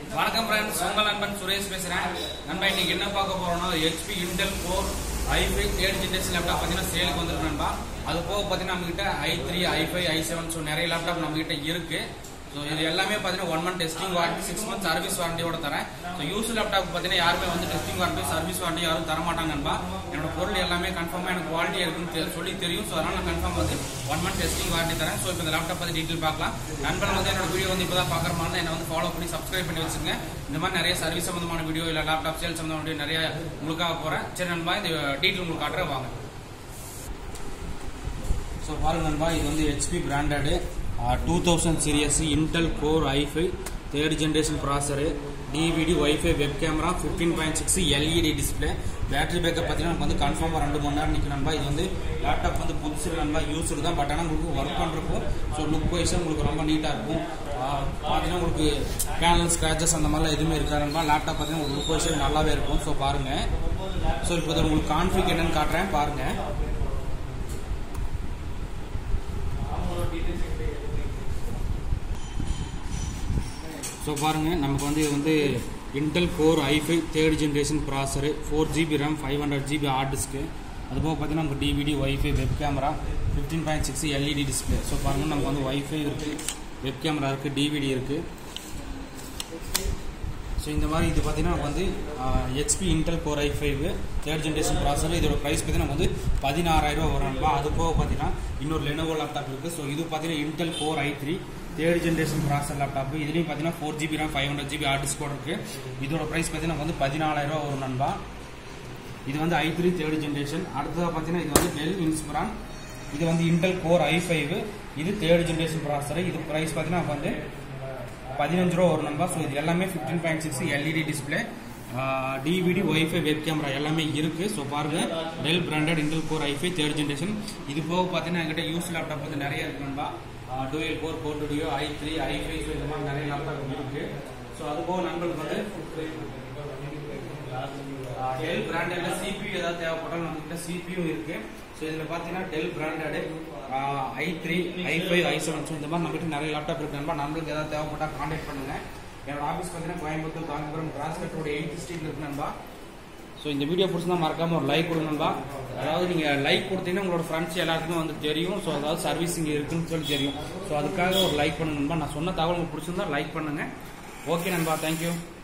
வணக்கம் ஃப்ரெண்ட்ஸ் உங்கள் நண்பன் சுரேஷ் பேசுறேன் நண்பா இன்னைக்கு என்ன பார்க்க போறோம்னா HP Intel core I five third generation laptop பார்த்தீங்கன்னா சேலுக்கு வந்துருக்கு நண்பா அது போக பார்த்தீங்கன்னா நம்ம கிட்ட I three I five I seven so நிறைய லேப்டாப் நம்ம கிட்ட இருக்கு ஸோ இது எல்லாமே பார்த்தீங்கன்னா one month testing warranty six month service வாரண்டியோட தரேன் ஸோ யூஸ் லேப்டாப் பார்த்தீங்கன்னா யாருமே வந்து டெஸ்டிங் வாரண்டி சர்வீஸ் வாரண்டி யாரும் தர மாட்டாங்க நண்பா என்னோட பொருள் எல்லாமே கன்ஃபார்மாக எனக்கு குவாலிட்டியாக இருக்குன்னு தெ- சொல்லி தெரியும் ஸோ அதனால நான் கன்ஃபார்ம் வந்து ஒன் மந்த் டெஸ்டிங் வாரண்டி தரேன் ஸோ இப்போ இந்த லேப்டாப் பற்றி டீட்டெயில் பார்க்கலாம் நண்பர்கள் வந்து என்னோட வீடியோ வந்து இப்போ தான் பார்க்குற மாதிரி இருந்தா என்னை வந்து ஃபாலோ பண்ணி சப்ஸ்கிரைப் பண்ணி வச்சுங்க இந்த மாதிரி நிறைய சர்வீஸ் சம்பந்தமான வீடியோ இல்லை லேப்டாப் சேல் சம்பந்தமான வீடியோ நிறைய உங்களுக்காக போகிறேன் சரி நண்பா இந்த டீட்டெயில் உங்களுக்கு காட்டுறேன் வாங்க ஸோ பாருங்க நண்பா இது வந்து HP branded two thousand series Intel core I five third generation processor DVD WiFi web camera fifteen point six LED display battery backup பார்த்தீங்கன்னா நமக்கு வந்து கன்ஃபார்மாக ரெண்டு மணி நேரம் நிற்கும் நண்பா இது வந்து லேப்டாப் வந்து புதுசு நண்பா யூஸ்டு தான் பட் ஆனால் உங்களுக்கு ஒர்க் பண்ணுறக்கும் ஸோ லுக் வைஸாக உங்களுக்கு ரொம்ப நீட்டாக இருக்கும் ஆஹ் பார்த்தீங்கன்னா உங்களுக்கு பேனல் ஸ்க்ராச்சஸ் அந்த மாதிரிலாம் எதுவுமே இருக்காது நண்பா லேப்டாப் பார்த்தீங்கன்னா உங்களுக்கு லுக் வைஸாக நல்லாவே இருக்கும் ஸோ பாருங்கள் ஸோ இப்போ இதை உங்களுக்கு கான்ஃபிக் என்னன்னு காட்டுறேன் பாருங்கள் ஸோ பாருங்கள் நமக்கு வந்து இது வந்து Intel core I five third generation processor four GB RAM five hundred GB hard disk அதுபோக பார்த்தீங்கன்னா நமக்கு DVD WiFi web camera fifteen point six LED display so பாருங்கள் நமக்கு வந்து ஒய்ஃபை இருக்குது வெப் கேமரா இருக்குது டிவிடி இருக்குது ஸோ இந்த மாதிரி இது பார்த்தீங்கன்னா நமக்கு வந்து HP Intel core I five third generation processor இதோட ப்ரைஸ் பார்த்தீங்கன்னா நமக்கு வந்து பதினாறாயிரம் ரூபா வரும் நண்பா. அது போக பார்த்தீங்கன்னா இன்னொரு லெனோவோ லேப்டாப் இருக்குது ஸோ இது பார்த்தீங்கன்னா Intel core I three third generation processor laptop இதுலேயும் பார்த்தீங்கன்னா four GB RAM five hundred GB hard disk இருக்கு இதோட ப்ரைஸ் பார்த்தீங்கன்னா நமக்கு வந்து பதினாலாயிரம் ரூபா வரும் நண்பா இது வந்து ஐ த்ரீ தேர்ட் ஜென்ரேஷன் அடுத்ததாக பார்த்தீங்கன்னா இது வந்து டெல் இன்ஸ்பிரான் இது வந்து இன்டெல் கோர் ஐ ஃபைவ் இது தேர்ட் ஜென்ரேஷன் ப்ராசர் இது ப்ரைஸ் பார்த்தீங்கன்னா நமக்கு வந்து பதினஞ்சு ரூபா வரும் நண்பா ஸோ இது எல்லாமே fifteen point six LED display DVD WiFi web camera எல்லாமே இருக்கு ஸோ பாருங்க Dell branded Intel core I five third generation இது போக பார்த்தீங்கன்னா என்கிட்ட யூஸ் லேப்டாப் வந்து நிறைய இருக்கு நண்பா dual core core two duo I three I five so இந்த மாதிரி நிறைய லேப்டாப் இருக்கு ஸோ அது போக நண்பர்களுக்கு வந்து டெல் பிராண்டட்ல சிபியூ ஏதாவது தேவைப்பட்டாலும் நம்மகிட்ட சிபியூ இருக்கு ஸோ இதில் பார்த்தீங்கன்னா Dell branded I three I five I seven so இந்த மாதிரி நம்மகிட்ட நிறைய லேப்டாப் இருக்கு நண்பா நம்மளுக்கு ஏதாவது தேவைப்பட்டால் கான்டாக்ட் பண்ணுங்க என்னோட ஆஃபீஸ் பார்த்தீங்கன்னா Coimbatore Kanchipuram cross road eight ஸ்ட்ரீட்ல இருக்கு நண்பா ஸோ இந்த வீடியோ பிடிச்சிருந்தா மறக்காம ஒரு லைக் கொடுங்க நண்பா அதாவது நீங்க லைக் கொடுத்தீங்கன்னா உங்களோட ஃப்ரெண்ட்ஸ் எல்லாருக்குமே வந்து தெரியும் ஸோ அதாவது சர்வீஸ் இங்கே இருக்குன்னு சொல்லி தெரியும் ஸோ அதுக்காக ஒரு லைக் பண்ணுங்க நண்பா நான் சொன்ன தகவல் உங்களுக்கு பிடிச்சிருந்தா லைக் பண்ணுங்க ஓகே நண்பா தேங்க்யூ